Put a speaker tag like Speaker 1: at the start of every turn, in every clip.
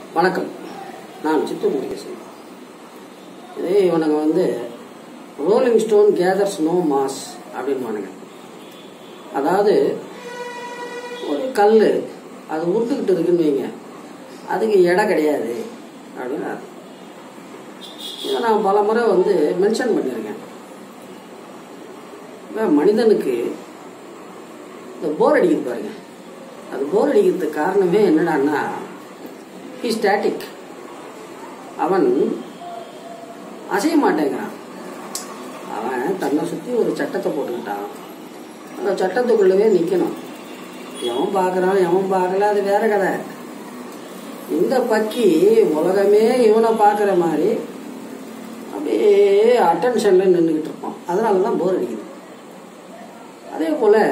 Speaker 1: வணக்கம் நான் சித்தூர் முருகேசன் இதே இவனுங்க வந்து rolling stone gathers no moss அப்படின்வானுங்க அதாவது ஒரு கல் அது உருட்டுக்கிட்டு இருக்குன்னு வைங்க அதுக்கு எடை கிடையாது அப்படின்னு அர்த்தம். இதை நான் பல முறை வந்து மென்ஷன் பண்ணியிருக்கேன் இப்ப மனிதனுக்கு இந்த போர் அடிக்குது பாருங்க அது போர் அடிக்கிறதுக்கு காரணமே என்னடான்னா ஹி ஸ்டாட்டிக் அவன் அசைய மாட்டேங்கிறான் அவன் தன்னை சுற்றி ஒரு சட்டத்தை போட்டுக்கிட்டான் அந்த சட்டத்துக்குள்ளவே நிற்கணும் எவன் பார்க்குறான் எவன் பார்க்கல அது வேற கதை இந்த பக்கி உலகமே இவனை பார்க்குற மாதிரி அப்படியே அட்டென்ஷனில் நின்றுக்கிட்டு இருப்பான் அதனால தான் போர் அடிக்குது அதே போல்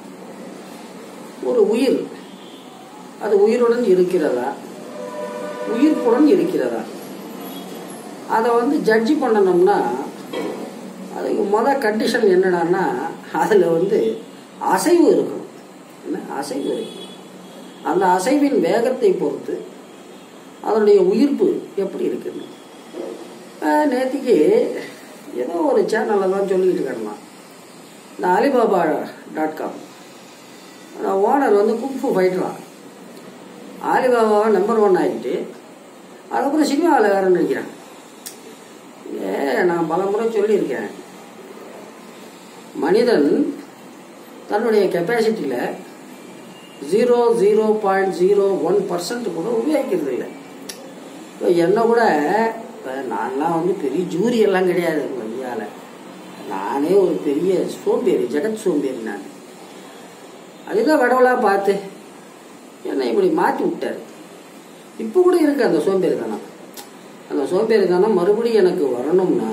Speaker 1: ஒரு உயிர் அது உயிருடன் இருக்கிறதா உயிர்ப்புடன் இருக்கிறதா அதை வந்து ஜட்ஜி பண்ணணும்னா அதுக்கு முத கண்டிஷன் என்னடான்னா அதில் வந்து அசைவு இருக்கணும் என்ன அசைவு இருக்கணும் அந்த அசைவின் வேகத்தை பொறுத்து அதனுடைய உயிர்ப்பு எப்படி இருக்குன்னு நேற்றுக்கு ஏதோ ஒரு சேனலில் தான் சொல்லிக்கிட்டு கிடந்தான் இந்த அலிபாபா டாட் காம் அந்த ஓனர் வந்து குங்ஃபு ஃபைட்டரா ஆலிபாபாவை நம்பர் ஒன் ஆகிட்டு அதுக்கப்புறம் சினிமாவில் வேற நினைக்கிறேன் ஏ நான் பல முறை சொல்லியிருக்கேன் மனிதன் தன்னுடைய கெப்பாசிட்டியில் zero zero point zero one percent கூட உபயோகிக்கிறது இல்லை இப்போ என்ன கூட இப்போ நான்லாம் வந்து பெரிய ஜூரி எல்லாம் கிடையாது இந்தியாவில் நானே ஒரு பெரிய சோம்பேறி ஜெகத் சோம்பேறி நான் அதுதான் கடவுளாக பார்த்து என்னை இப்படி மாற்றி விட்டார் இப்போ கூட இருக்கு அந்த சோம்பேறித்தனம் அந்த சோம்பேறித்தனம் மறுபடியும் எனக்கு வரணும்னா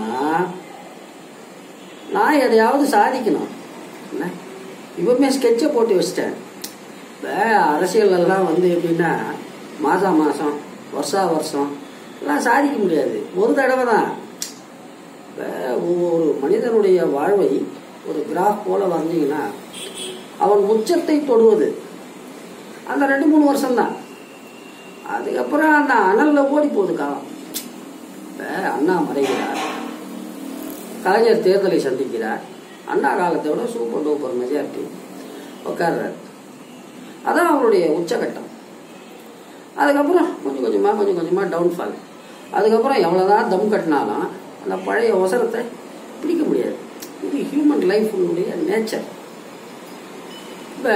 Speaker 1: நான் எதையாவது சாதிக்கணும் என்ன இப்பவுமே ஸ்கெட்சை போட்டு வச்சிட்டேன் இப்போ அரசியலெல்லாம் வந்து எப்படின்னா மாதம் மாதம் வருஷா வருஷம் எல்லாம் சாதிக்க முடியாது ஒரு தடவை தான் இப்போ ஒரு மனிதனுடைய வாழ்வை ஒரு கிராஃப் போல வரைஞ்சிங்கன்னா அவன் உச்சத்தை தொடுவது அந்த ரெண்டு மூணு வருஷம்தான் அதுக்கப்புறம் அந்த அனலில் ஓடி போகுது காலம் இப்போ அண்ணா மறைகிறார் கலைஞர் தேர்தலை சந்திக்கிறார் அண்ணா காலத்தை விட சூப்பர் டூப்பர் மெஜாரிட்டி உட்கார்றார் அதான் அவருடைய உச்சகட்டம் அதுக்கப்புறம் கொஞ்சம் கொஞ்சமாக கொஞ்சம் கொஞ்சமாக டவுன்ஃபால் அதுக்கப்புறம் எவ்வளோதான் தம் கட்டினாலும் அந்த பழைய அவசரத்தை பிடிக்க முடியாது இது ஹியூமன் லைஃபுடைய நேச்சர் இப்போ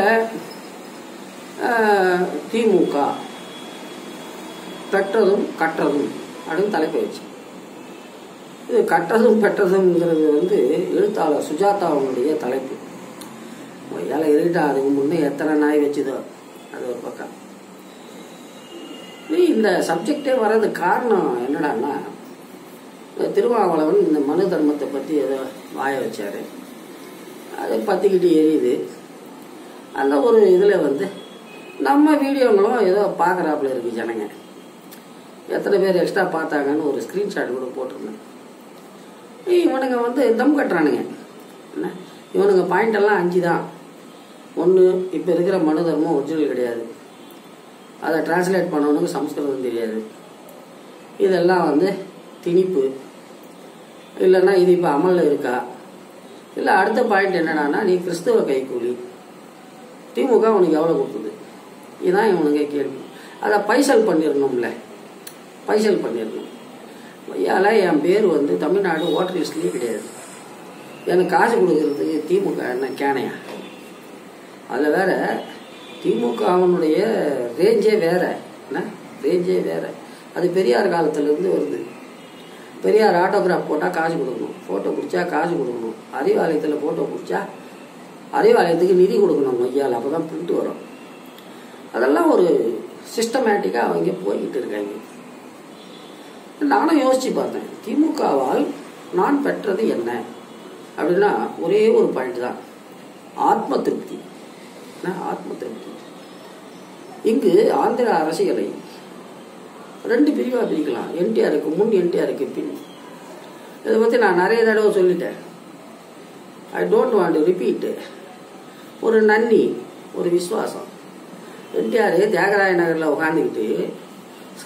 Speaker 1: திமுக பெற்றதும் கற்றதும் அப்படின்னு தலைப்பை வச்சு இது கற்றதும் பெற்றதுங்கிறது வந்து எழுத்தாளர் சுஜாதா அவனுடைய தலைப்பு ஏழை இருக்கட்டா அதுக்கு முன்னே எத்தனை நாய் வச்சுதோ அது ஒரு பக்கம் இந்த சப்ஜெக்டே வர்றது காரணம் என்னடான்னா திருமாவளவன் இந்த மனு தர்மத்தை பற்றி ஏதோ வாய வச்சார் அது பற்றிக்கிட்டு எரியுது அந்த ஒரு இதில் வந்து நம்ம வீடியோங்களும் ஏதோ பார்க்குறாப்புல இருக்குது ஜனங்க எத்தனை பேர் எக்ஸ்ட்ரா பார்த்தாங்கன்னு ஒரு ஸ்க்ரீன்ஷாட் கூட போட்டிருந்தேன் இவனுங்க வந்து தம் கட்டுறானுங்க என்ன இவனுங்க பாயிண்ட் எல்லாம் அஞ்சு தான் ஒன்று இப்போ இருக்கிற மனு தர்மம் ஒரிஜினல் கிடையாது அதை டிரான்ஸ்லேட் பண்ணவனுக்கு சம்ஸ்கிருதம் தெரியாது இதெல்லாம் வந்து திணிப்பு இல்லைன்னா இது இப்போ அமலில் இருக்கா இல்லை அடுத்த பாயிண்ட் என்னடான்னா நீ கிறிஸ்துவ கைக்கூலி திமுக உனக்கு எவ்வளோ கொடுக்குது இதுதான் இவனுங்க கேள்வி அதை பைசல் பண்ணிடணும்ல பைசல் பண்ணிடணும் ஐயால என் பேர் வந்து தமிழ்நாடு ஓட்டர் லிஸ்ட்லேயே கிடையாது எனக்கு காசு கொடுக்கறதுக்கு திமுக என்ன கேனையா அதில் வேற திமுக அவனுடைய ரேஞ்சே வேற என்ன ரேஞ்சே வேற அது பெரியார் காலத்துலேருந்து வருது பெரியார் ஆட்டோகிராஃப் போட்டால் காசு கொடுக்கணும் ஃபோட்டோ பிடிச்சா காசு கொடுக்கணும் அறிவாலயத்தில் ஃபோட்டோ பிடிச்சா அறிவாலயத்துக்கு நிதி கொடுக்கணும் ஐயால் அப்போ தான் பிரிண்ட் வரும் அதெல்லாம் ஒரு சிஸ்டமேட்டிக்காக அவங்க போய்கிட்டு இருக்காங்க நானும் யோசிச்சு பார்த்தேன் திமுகவால் நான் பெற்றது என்ன அப்படின்னா ஒரே ஒரு பாயிண்ட் தான் ஆத்ம திருப்தி ஆத்ம திருப்தி இங்கு ஆந்திர அரசியலை ரெண்டு பிரிவாக பிரிக்கலாம் என்டிஆருக்கு முன் என்டிஆருக்கு பின் இதை பற்றி நான் நிறைய தடவை சொல்லிட்டேன் I don't want to repeat ஒரு நன்னி ஒரு விசுவாசம் என்டிஆர் தியாகராய நகரில் உட்காந்துக்கிட்டு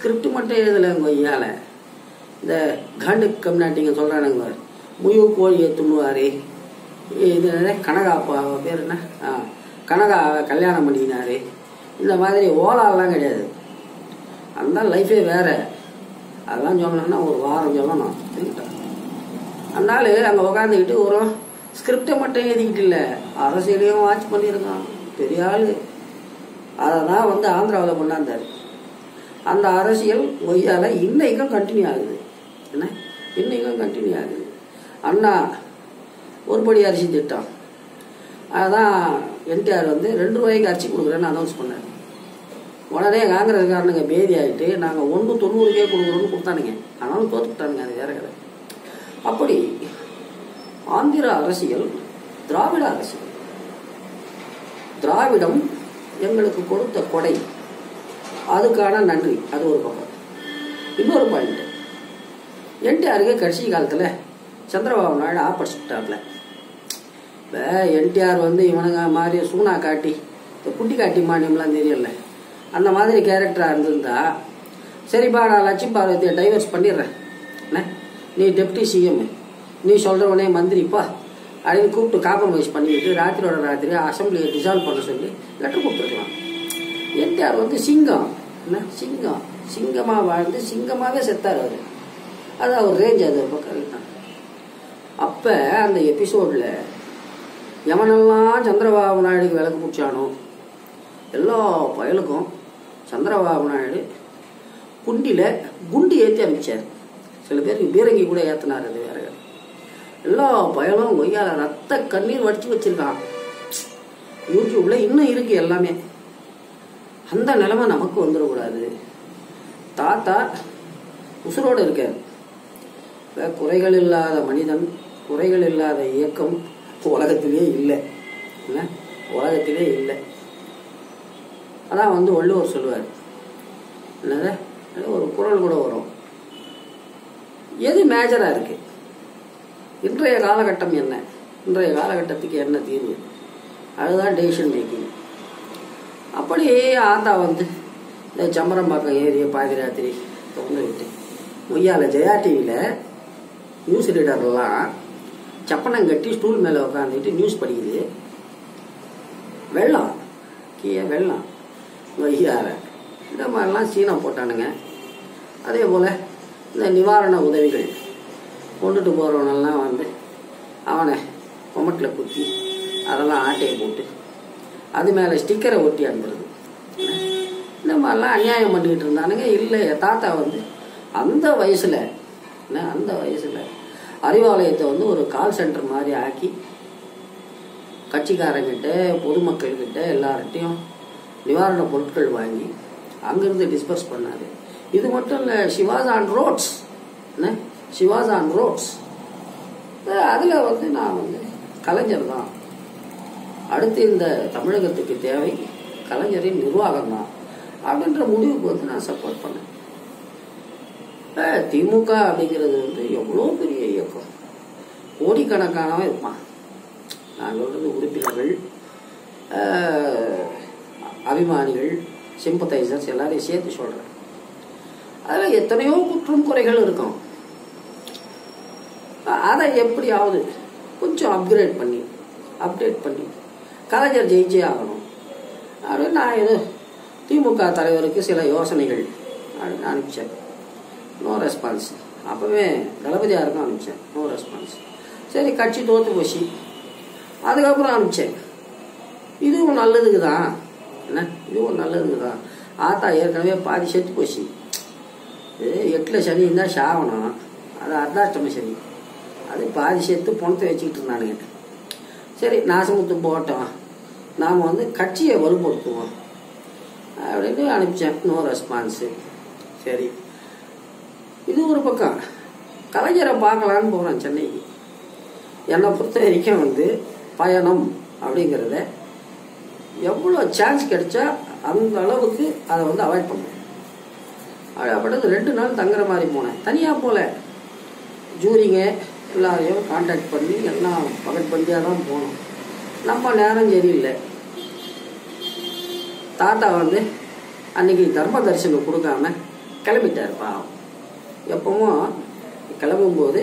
Speaker 1: ஸ்கிரிப்ட் மட்டும் எழுதலைங்க ஐயால இந்த காண்டு கம்னாட்டிங்க சொல்கிறானுங்க முயு கோழியை துண்ணுவார் இது என்னது? கனகாப்பா அவ பேர் என்ன ஆ கனகா கல்யாணம் பண்ணிக்கினாரு இந்த மாதிரி ஓலாலாம் கிடையாது அந்த லைஃபே வேற அதெல்லாம் சொல்லணும்னா ஒரு வாரம் சொல்லணும் சரிங்களா? அந்த ஆள் அங்கே உக்காந்துக்கிட்டு ஒரு ஸ்கிரிப்டை மட்டும் எழுதிக்கிட்டு இல்லை அரசியலையும் வாட்ச் பண்ணியிருக்கான் பெரிய ஆள் அதை தான் வந்து ஆந்திராவில் கொண்டாந்தார் அந்த அரசியல் ஒய்யால இன்னைக்கும் கண்டினியூ ஆகுது என்ன இன்னைக்கும் கண்டினியூ ஆகுது அண்ணா ஒருபடி அரிசி திட்டம் அதான் என்டிஆர் வந்து ரெண்டு ரூபாய்க்கு அரிசி கொடுக்குறேன்னு அனௌன்ஸ் பண்ணார் உடனே காங்கிரஸ்காரனுங்க பேதி ஆகிட்டு நாங்கள் ஒன்று தொண்ணூறுக்கே கொடுக்குறோன்னு கொடுத்தானுங்க ஆனாலும் தோத்துக்கிட்டானுங்க அது வேற கதை அப்படி ஆந்திர அரசியல் திராவிட அரசியல் திராவிடம் எங்களுக்கு கொடுத்த கொடை அதுக்கான நன்றி அது ஒரு பக்கம் இன்னொரு பாயிண்ட் என்டிஆருக்கு கடைசி காலத்தில் சந்திரபாபு நாயுடு ஆப்பர்ச்சுட்டார்ல இப்போ என்டிஆர் வந்து இவனுங்க மாதிரி சூனா காட்டி இந்த குட்டி காட்டி மானியம்லாம் தெரியல அந்த மாதிரி கேரக்டராக இருந்திருந்தா சரிப்பா நான் லட்சுமி பார்வதியை டைவர்ஸ் பண்ணிடுறேன் என்ன நீ டெப்டி சிஎம் நீ சொல்கிறவனே மந்திரிப்பா அப்படின்னு கூப்பிட்டு காம்ப்ரமைஸ் பண்ணிக்கிட்டு ராத்திரியோட ராத்திரி அசம்பிளியை டிசால்வ் பண்ண சொல்லி லெட்டர் கொடுத்துருக்கலாம் என்டிஆர் வந்து சிங்கம் என்ன சிங்கம் சிங்கமாக வாழ்ந்து சிங்கமாகவே செத்தார் அவர் அது அவர் ரேஞ்ச் அது பக்கம் அப்போ அந்த எபிசோடில் எவனெல்லாம் சந்திரபாபு நாயுடுக்கு விளக்கு பிடிச்சானோ எல்லா பயலுக்கும் சந்திரபாபு நாயுடு குண்டியில் குண்டு ஏற்றி அனுப்பிச்சார் சில பேருக்கு பீரங்கி கூட ஏற்றினார் அது வேற கதை. எல்லா பயலும் கொய்யால ரத்த கண்ணீர் வடிச்சு வச்சிருக்கான் யூடியூப்ல இன்னும் இருக்கு எல்லாமே அந்த நிலைமை நமக்கு வந்துடக்கூடாது தாத்தா உசுரோடு இருக்கார் இப்ப குறைகள் இல்லாத மனிதன் குறைகள் இல்லாத இயக்கம் உலகத்திலே இல்லை என்ன உலகத்திலே இல்லை அதான் வந்து வள்ளுவர் சொல்லுவார் என்னது அது ஒரு குரல் கூட வரும் எது மேஜரா இருக்கு இன்றைய காலகட்டம் என்ன இன்றைய காலகட்டத்துக்கு என்ன தீர்வு அதுதான் டெசிஷன் மேக்கிங் அப்படி ஆத்தா வந்து இந்த சம்பரம்பாக்கம் ஏரிய பாதி ராத்திரி திறந்து விட்டு மொய்யால ஜெயா டிவியில் நியூஸ் ரீடர்லாம் சப்பனம் கட்டி ஸ்டூல் மேலே உட்காந்துட்டு நியூஸ் படிக்குது வெள்ளம் கீழே வெள்ளம் வையார இந்த மாதிரிலாம் சீனா போட்டானுங்க அதே போல் இந்த நிவாரண உதவிகள் கொண்டுட்டு போகிறவனெல்லாம் வந்து அவனை கொமட்டில் குத்தி அதெல்லாம் ஆட்டையை போட்டு அது மேலே ஸ்டிக்கரை ஒட்டி அனுப்புறது இந்த மாதிரிலாம் அநியாயம் பண்ணிக்கிட்டு இருந்தானுங்க இல்லை என் தாத்தா வந்து அந்த வயசில் என்ன அந்த வயசில் அறிவாலயத்தை வந்து ஒரு கால் சென்டர் மாதிரி ஆக்கி கட்சிக்காரங்கிட்ட பொதுமக்கள்கிட்ட எல்லார்கிட்டையும் நிவாரண பொருட்கள் வாங்கி அங்கிருந்து டிஸ்பர்ஸ் பண்ணாரு இது மட்டும் இல்லை ஷிவாஸ் ஆன் ரோட்ஸ் என்ன ஷிவாஸ் ஆன் ரோட்ஸ் அதில் வந்து நான் வந்து கலைஞர் தான் அடுத்து இந்த தமிழகத்துக்கு தேவை கலைஞரின் நிர்வாகம் தான் அப்படின்ற முடிவுக்கு வந்து நான் சப்போர்ட் பண்ணேன் இப்ப திமுக அப்படிங்கிறது வந்து எவ்வளோ பெரிய இயக்கம் கோடிக்கணக்கானவன் இருப்பான் நான் சொல்றது உறுப்பினர்கள் அஹ், அபிமானிகள் சிம்பத்தைசர்ஸ் எல்லாரையும் சேர்த்து சொல்கிறேன் அதில் எத்தனையோ குற்றம் குறைகள் இருக்கும் அதை எப்படியாவது கொஞ்சம் அப்கிரேட் பண்ணி அப்டேட் பண்ணி கலைஞர் ஜெயிச்சே ஆகணும் அப்படின்னு நான் ஏதோ திமுக தலைவருக்கு சில யோசனைகள் அப்படின்னு அனுப்பிச்சேன் நோ ரெஸ்பான்ஸ் அப்போவே தளபதியாருக்கும் அனுப்பிச்சேன் நோ ரெஸ்பான்ஸ் சரி கட்சி தோத்து போச்சு அதுக்கப்புறம் அனுப்பிச்சேன் இதுவும் நல்லதுக்கு தான் என்ன இதுவும் நல்லதுக்கு தான் ஆத்தா ஏற்கனவே பாதி செத்து போச்சு இது எட்டில் சனி இருந்தால் சாவணும் அது அர்த்தாஷ்டம சனி அது பாதி செத்து பணத்தை வச்சுக்கிட்டு இருந்தானுங்க சரி நாசமுத்து போட்டோம் நாம் வந்து கட்சியை வலுப்படுத்துவோம் அப்படின்னு அனுப்பிச்சேன் நோ ரெஸ்பான்ஸு சரி இது ஒரு பக்கம் கலைஞரை பார்க்கலான்னு போகிறேன் சென்னைக்கு என்னை பொறுத்த வரைக்கும் வந்து பயணம் அப்படிங்கிறத எவ்வளோ சான்ஸ் கிடைச்சா அந்த அளவுக்கு அதை வந்து அவாய்ட் பண்ணுவேன் அப்படின்றது ரெண்டு நாள் தங்குற மாதிரி போனேன் தனியாக போகல ஜூரிங்க எல்லாரையும் காண்டாக்ட் பண்ணி எல்லாம் பகட்பந்தியாக தான் போனோம் நம்ம நேரம் சரியில்லை தாத்தா வந்து அன்னைக்கு தர்ம தரிசனம் கொடுக்காம கிளம்பிட்டார் பாவம் எப்பவும் கிளம்பும்போது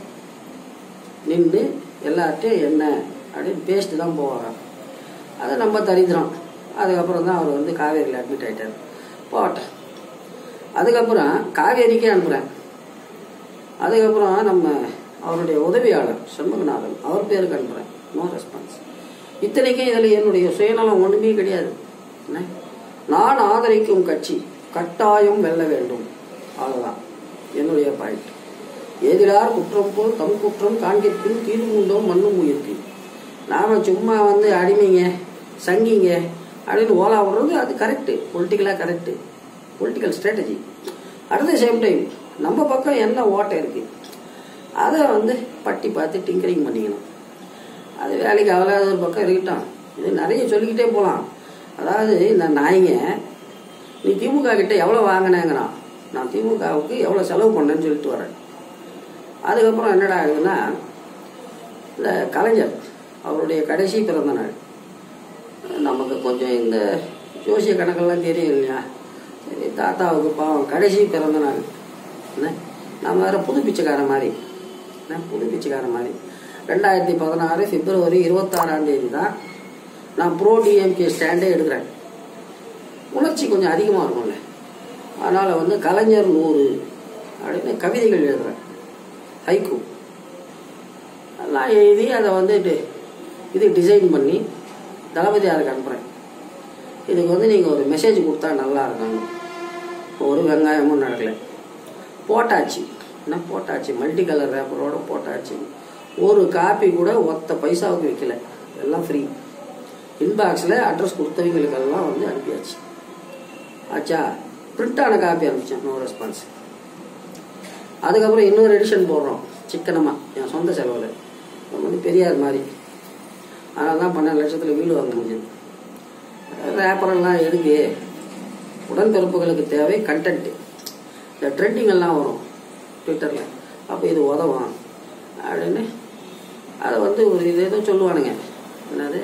Speaker 1: நின்று எல்லார்ட்டையும் என்ன அப்படின்னு பேசிட்டு தான் போவாங்க அது நம்ம தரித்திரம் அதுக்கப்புறம் தான் அவர் வந்து காவேரியில் அட்மிட் ஆகிட்டார் போட்டேன் அதுக்கப்புறம் காவேரிக்கே அனுப்புகிறேன் அதுக்கப்புறம் நம்ம அவருடைய உதவியாளர் சண்முகநாதன் அவர் பேருக்கு அனுப்புகிறேன் நோ ரெஸ்பான்ஸ் இத்தனைக்கும் இதில் என்னுடைய சுயநலம் ஒன்றுமே கிடையாது என்ன? நான் ஆதரிக்கும் கட்சி கட்டாயம் வெல்ல வேண்டும் அவ்வளோதான் என்னுடைய பாயிண்ட் எதிரார் குற்றம் போல் தம் குற்றம் காண்கிற்பின் தீர்வு உண்டோம் மண்ணும் உயிர்க்கு நாம சும்மா வந்து அடிமைங்க சங்கிங்க அப்படின்னு ஓலா விடுறது அது கரெக்டு பொலிட்டிக்கலாக correct political strategy at the same time நம்ம பக்கம் என்ன ஓட்டை இருக்கு அதை வந்து பட்டி பார்த்து டிங்கரிங் பண்ணிக்கணும் அது வேலைக்கு அவ்வளோ ஒரு பக்கம் இருக்கட்டும் இது நிறைய சொல்லிக்கிட்டே போகலாம் அதாவது இந்த நாய்ங்க நீ திமுக கிட்ட எவ்வளோ வாங்கினேங்கிறான் நான் திமுகவுக்கு எவ்வளோ செலவு பண்ணேன்னு சொல்லிட்டு வரேன் அதுக்கப்புறம் என்னடா ஆகுதுன்னா இந்த கலைஞர் அவருடைய கடைசி பிறந்த நாள் நமக்கு கொஞ்சம் இந்த ஜோசிய கணக்கெல்லாம் தெரியும் இல்லையா சரி தாத்தாவுக்கு பாவம் கடைசி பிறந்த நாள் என்ன நம்ம வேற புது பிச்சைக்கார மாதிரி என்ன புது பிச்சைக்கார மாதிரி ரெண்டாயிரத்தி பதினாறு பிப்ரவரி இருபத்தாறாம் தேதி தான் நான் ப்ரோ டிஎம்கே ஸ்டாண்டே எடுக்கிறேன் உணர்ச்சி கொஞ்சம் அதிகமாக இருக்கும்ல அதனால் வந்து கலைஞர் நூறு அப்படின்னு கவிதைகள் எழுதுறேன் ஹைக்கூ எல்லாம் எழுதி அதை வந்துட்டு இது டிசைன் பண்ணி தளபதியாருக்கு அனுப்புகிறேன் இதுக்கு வந்து நீங்கள் ஒரு மெசேஜ் கொடுத்தா நல்லா இருக்கணும் ஒரு வெங்காயமும் நடக்கலை போட்டாச்சு என்ன போட்டாச்சு மல்டி கலர் ரேப்பரோட போட்டாச்சு ஒரு காப்பி கூட ஒத்த பைசாவுக்கு விற்கல எல்லாம் ஃப்ரீ இன்பாக்ஸில் அட்ரஸ் கொடுத்தவங்களுக்கெல்லாம் வந்து அனுப்பியாச்சு ஆச்சா பிரிண்டான காப்பி அனுப்பிச்சேன் நோ ரெஸ்பான்ஸ் அதுக்கப்புறம் இன்னொரு எடிஷன் போடுறோம் சிக்கனமாக என் சொந்த செலவில் நம்ம வந்து பெரியார் மாதிரி அதனால தான் பன்னெண்டு லட்சத்தில் வீடு வாங்க முடிஞ்சது ரேப்பரெல்லாம் எதுக்கு உடன்பிறப்புகளுக்கு தேவை கண்டென்ட் இந்த ட்ரெண்டிங் எல்லாம் வரும் ட்விட்டரில் அப்போ இது உதவும் அப்படின்னு அதை வந்து ஒரு இது ஏதோ சொல்லுவானுங்க என்னது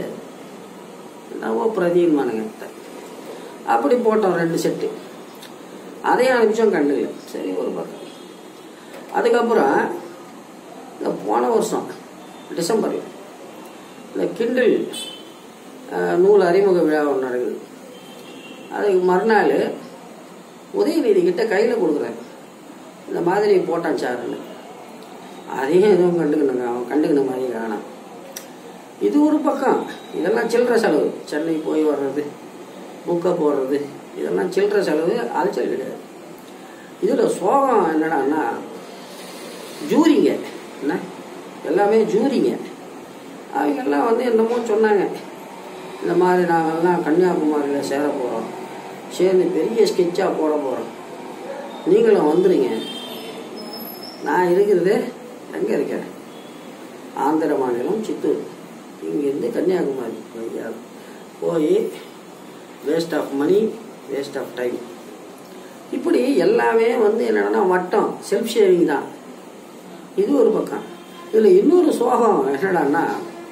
Speaker 1: நவோ பிரதீன்மானுங்க அப்படி போட்டோம் ரெண்டு செட்டு அதையும் அனுப்பிச்சோம் கண்டுல சரி ஒரு பக்கம் அதுக்கப்புறம் இந்த போன வருஷம் டிசம்பரில் இந்த கிண்டில் அஹ், நூல் அறிமுக விழா ஒன்று நடக்குது அதுக்கு மறுநாள் உதயநிதி கிட்ட கையில் கொடுக்குறேன் இந்த மாதிரி போட்டான் சாருன்னு அதையும் எதுவும் கண்டுக்கணுங்க அவன் கண்டுக்கின மாதிரி காணாம் இது ஒரு பக்கம் இதெல்லாம் சில்லற செலவு சென்னை போய் வர்றது புக்கை போடுறது இதெல்லாம் சில்லற செலவு அலைச்சல் கிடையாது இதில் சோகம் என்னடான்னா ஜூரிங்க என்ன எல்லாமே ஜூரிங்க அவங்கெல்லாம் வந்து என்னமோ சொன்னாங்க இந்த மாதிரி நாங்கள்லாம் கன்னியாகுமரியில் சேர போகிறோம் சேர்ந்து பெரிய ஸ்கெட்சாக போட போகிறோம் நீங்களும் வந்துடுங்க நான் இருக்கிறது எங்கே இருக்கேன் ஆந்திர மாநிலம் சித்தூர் இங்கேருந்து கன்னியாகுமரி போய் போய் waste of money waste of time இப்படி எல்லாமே வந்து என்னன்னா வட்டம் செல்ஃப் ஷேவிங் தான் இது ஒரு பக்கம் இதில் இன்னொரு சோகம் என்னடான்னா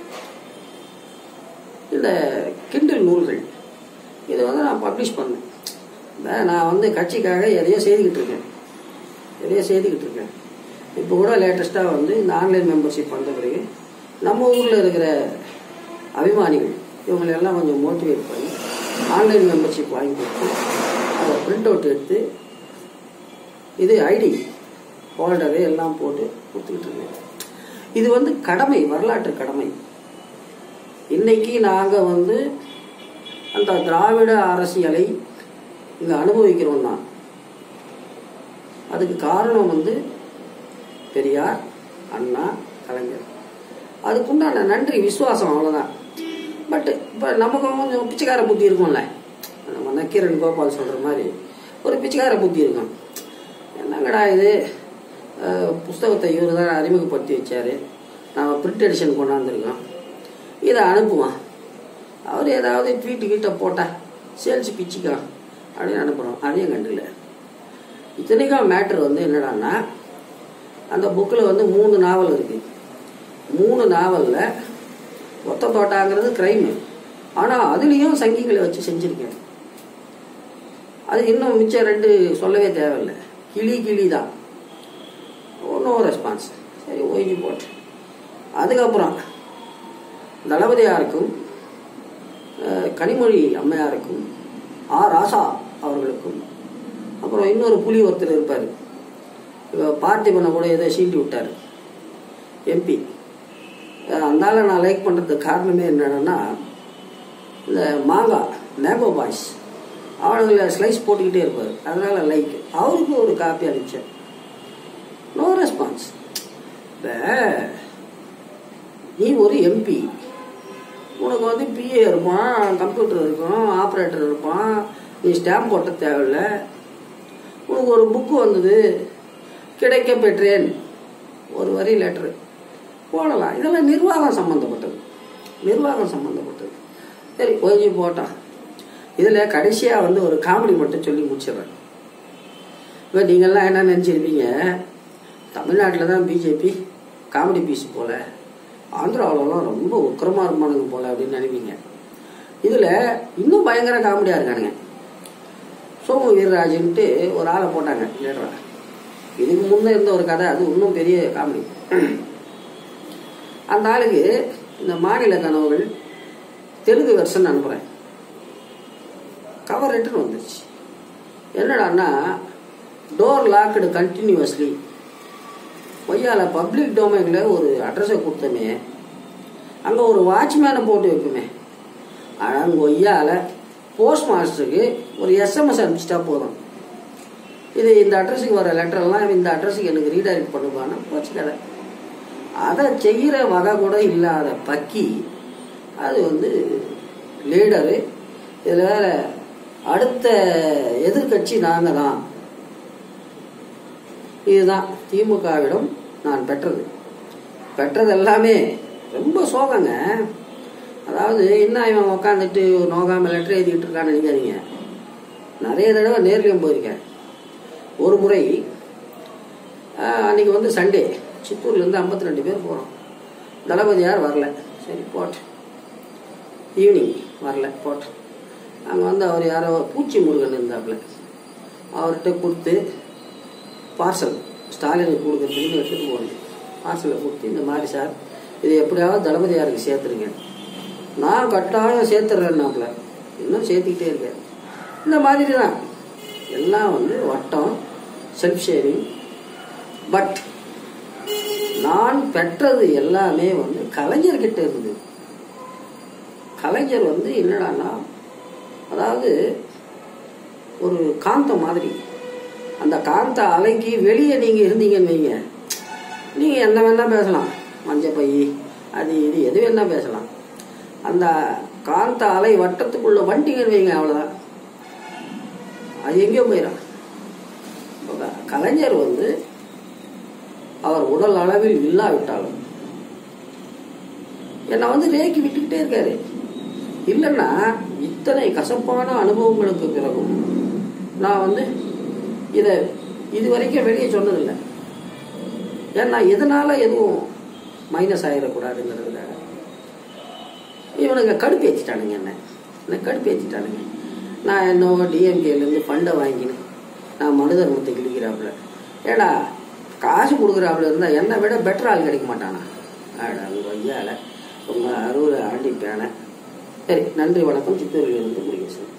Speaker 1: இந்த கிண்டல் நூல்கள் இதை வந்து நான் பப்ளிஷ் பண்ணேன் இந்த நான் வந்து கட்சிக்காக எதையோ செய்துக்கிட்டு இருக்கேன் எதையோ செய்துக்கிட்டு இருக்கேன் இப்போ கூட லேட்டஸ்ட்டாக வந்து இந்த ஆன்லைன் மெம்பர்ஷிப் வந்த பிறகு நம்ம ஊரில் இருக்கிற அபிமானிகள் இவங்களெல்லாம் கொஞ்சம் மோட்டிவேட் பண்ணி ஆன்லைன் மெம்பர்ஷிப் வாங்கி கொடுத்து அதை பிரிண்ட் அவுட் எடுத்து இது ஐடி ஹோல்டரு எல்லாம் போட்டு கொடுத்துக்கிட்டு இருக்கேன் இது வந்து கடமை வரலாற்று கடமை இன்னைக்கு நாங்கள் வந்து அந்த திராவிட அரசியலை இங்கே அனுபவிக்கிறோம்னா அதுக்கு காரணம் வந்து பெரியார் அண்ணா கலைஞர் அதுக்குண்டான நன்றி விசுவாசம் அவ்வளோதான் பட் இப்போ நமக்கு கொஞ்சம் பிச்சைக்கார புத்தி இருக்கும்ல நம்ம நக்கீரன் கோபால் சொல்கிற மாதிரி ஒரு பிச்சைக்கார புத்தி இருக்கும் என்னங்கடா இது அஹ், புஸ்தகத்தை இவர் தான் அறிமுகப்படுத்தி வச்சார் நாம் பிரிண்ட் எடிஷன் கொண்டாந்துருக்கோம் இதை அனுப்புவான் அவர் ஏதாவது ட்வீட்டு கீட்டை போட்டால் சேல்ஸ் பிச்சுக்கலாம் அப்படின்னு அனுப்புகிறோம் அதையும் கண்டுல இத்தனைக்கும் மேட்ரு வந்து என்னடான்னா அந்த புக்கில் வந்து மூணு நாவல் இருக்குது மூணு நாவலில் ஒத்த தோட்டாங்கிறது கிரைமு ஆனால் அதுலேயும் சங்கிகளை வச்சு செஞ்சுருக்கேன் அது இன்னும் மிச்சம் ரெண்டு சொல்லவே தேவையில்லை கிளி கிளி தான் ஒன்றும் ரெஸ்பான்ஸ் சரி ஓய்ஞ்சி போட்டு அதுக்கப்புறம் தளபதியாருக்கும் அஹ், கனிமொழி அம்மையாருக்கும் ஆ ராசா அவர்களுக்கும் அப்புறம் இன்னொரு புலி ஒருத்தர் இருப்பார் இப்போ பார்த்திபனை கூட ஏதோ சீண்டி விட்டார் எம்பி அந்த ஆளை நான் லைக் பண்ணுறதுக்கு காரணமே என்னன்னா இந்த மாங்காய் மேங்கோ பாய்ஸ் அவனுங்களை ஸ்லைஸ் போட்டுக்கிட்டே இருப்பார் அதனால லைக் அவருக்கு ஒரு காப்பி அனுப்பிச்சேன் நோ ரெஸ்பான்ஸ் இப்போ நீ ஒரு எம்பி உனக்கு வந்து பிஏ இருப்பான் கம்ப்யூட்டர் இருக்கும் ஆப்ரேட்டர் இருப்பான் நீ ஸ்டாம்ப் போட்ட தேவையில்ல உனக்கு ஒரு புக்கு வந்தது கிடைக்க பெற்றேன் ஒரு வரி லெட்ரு போடலாம் இதெல்லாம் நிர்வாகம் சம்மந்தப்பட்டது நிர்வாகம் சம்மந்தப்பட்டது சரி ஓய்ஞ்சி போட்டான் இதில் கடைசியாக வந்து ஒரு காமெடி மட்டும் சொல்லி முடிச்சிடுறேன் இப்போ நீங்கள்லாம் என்ன நினச்சிருப்பீங்க தமிழ்நாட்டில் தான் பிஜேபி காமெடி பீஸ் போல ஆந்திராவிலலாம் ரொம்ப உக்கிரமாக இருப்பானுங்க போல அப்படின்னு நினைப்பீங்க இதில் இன்னும் பயங்கர காமெடியாக இருக்கானுங்க சோமு வீரராஜன்ட்டு ஒரு ஆளை போட்டாங்க லீடரா இதுக்கு முன்னே இருந்த ஒரு கதை அது இன்னும் பெரிய காமெடி அந்த ஆளுக்கு இந்த மாநில கனவுகள் தெலுங்கு வெர்ஷன் அனுப்புகிறேன் கவர் ரிட்டர்ன் வந்துருச்சு என்னடான்னா டோர் லாக்டு கண்டினியூஸ்லி ஒய்யால பப்ளிக் டொமைனில் ஒரு அட்ரஸை கொடுத்தோமே அங்கே ஒரு வாட்ச்மேனை போட்டு வைக்குமே அங்கே ஒய்யால போஸ்ட் மாஸ்டருக்கு ஒரு எஸ்எம்எஸ் அனுப்பிச்சிட்டா போதும் இது இந்த அட்ரஸுக்கு வர லெட்டர்லாம் இந்த அட்ரஸுக்கு எனக்கு ரீடைரக்ட் பண்ணுவான்னு போச்சு கதை அதை செய்கிற வகை கூட இல்லாத பக்கி அது வந்து லீடரு இதில் வேற அடுத்த எதிர்கட்சி நாங்கள் தான் இதுதான் திமுகவிடம் நான் பெற்றது பெற்றது எல்லாமே ரொம்ப சோகங்க அதாவது என்ன இவன் உக்காந்துட்டு நோகாம லெட்டர் எழுதிட்டு இருக்கான்னு நினைக்காதீங்க நிறைய தடவை நேர்லையும் போயிருக்கேன் ஒரு முறை ஆஹ், அன்னைக்கு வந்து சண்டே சித்தூர்லேருந்து ஐம்பத்தி ரெண்டு பேர் போகிறோம் தளபதியார் வரல சரி போட்டு ஈவினிங் வரல போட்டு அங்கே வந்து அவர் யாரோ பூச்சி முருகன் இருந்தாப்புல அவர்கிட்ட கொடுத்து பார்சல் ஸ்டாலினுக்கு கொடுக்குறதுக்குன்னு எடுத்துகிட்டு போனேன் பார்சலை கொடுத்து இந்த மாதிரி சார் இது எப்படியாவது தளபதியாருக்கு சேர்த்துருங்க நான் கட்டாயம் சேர்த்துறேன்னாப்புல இன்னும் சேர்த்துக்கிட்டே இருக்கேன் இந்த மாதிரி தான் எல்லாம் வந்து வட்டம் செல்ஃப் ஷேரிங் பட் நான் பெற்றது எல்லாமே வந்து கலைஞர்கிட்ட இருந்து கலைஞர் வந்து என்னடான்னா அதாவது ஒரு காந்தம் மாதிரி அந்த காந்த அலைக்கு வெளியே நீங்கள் இருந்தீங்கன்னு வைங்க நீங்கள் என்ன வேணா பேசலாம் மஞ்சள் பை அது இது எது வேணா பேசலாம் அந்த காந்த அலை வட்டத்துக்குள்ள வண்டிங்கன்னு வைங்க அவ்வளோதான் அது எங்கேயோ போயிடும் இப்ப கலைஞர் வந்து அவர் உடல் அளவில் இல்லாவிட்டாலும் என்னை வந்து ரேக்கி விட்டுக்கிட்டே இருக்காரு இல்லைன்னா இத்தனை கசப்பான அனுபவங்களுக்கு பிறகும் நான் வந்து இதை இது வரைக்கும் வெளியே சொன்னதில்லை ஏன்னா இதனால எதுவும் மைனஸ் ஆகிடக்கூடாதுங்கிறதுக்காக இவனுங்க கடுப்பேற்றிட்டானுங்க என்ன என்ன கடுப்பேற்றிட்டானுங்க நான் என்னவோ டிஎம்கேலேருந்து ஃபண்டை வாங்கினேன் நான் மனு தர்மத்தை கிழிக்கிறாப்புல ஏடா காசு கொடுக்குறாப்புல இருந்தால் என்னை விட பெட்டர் ஆள் கிடைக்க மாட்டானா ஆடா உங்கள் ஐயால உங்கள் அறுபது ஆண்டி பேனை சரி நன்றி வணக்கம் சித்தூரிலிருந்து முருகேசன்